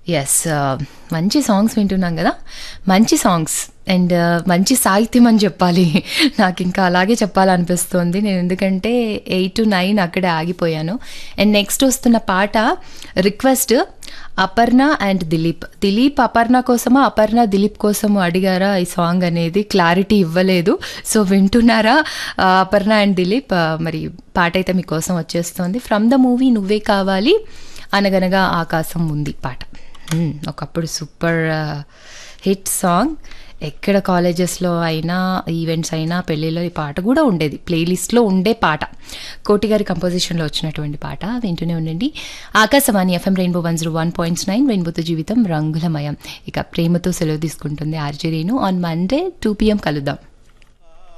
yes మంచి songs వింటున్నాం కదా మంచి సాంగ్స్ అండ్ మంచి సాహిత్యం అని చెప్పాలి నాకు ఇంకా అలాగే చెప్పాలనిపిస్తుంది నేను ఎందుకంటే ఎయిట్ టు నైన్ అక్కడే ఆగిపోయాను అండ్ నెక్స్ట్ వస్తున్న పాట రిక్వెస్ట్ అపర్ణ అండ్ దిలీప్ దిలీప్ అపర్ణ కోసమా అపర్ణ దిలీప్ కోసము అడిగారా ఈ సాంగ్ అనేది క్లారిటీ ఇవ్వలేదు సో వింటున్నారా ఆ, అపర్ణ అండ్ దిలీప్ ఆ, మరి పాట అయితే మీకోసం వచ్చేస్తుంది ఫ్రమ్ ద మూవీ నువ్వే కావాలి అనగనగా ఆకాశం ఉంది పాట మ్మ్, ఒకప్పుడు సూపర్ హిట్ సాంగ్ ఎక్కడ కాలేజెస్లో అయినా ఈవెంట్స్ అయినా పెళ్ళిలో ఈ పాట కూడా ఉండేది ప్లేలిస్ట్లో ఉండే పాట కోటి గారి కంపోజిషన్లో వచ్చినటువంటి పాట వింటూనే ఉండండి Akashvani FM rainbow one zero one points nine రెయిన్బోతో జీవితం రంగులమయం ఇక ప్రేమతో సెలవు తీసుకుంటుంది RJ Renu on Monday two PM కలుద్దాం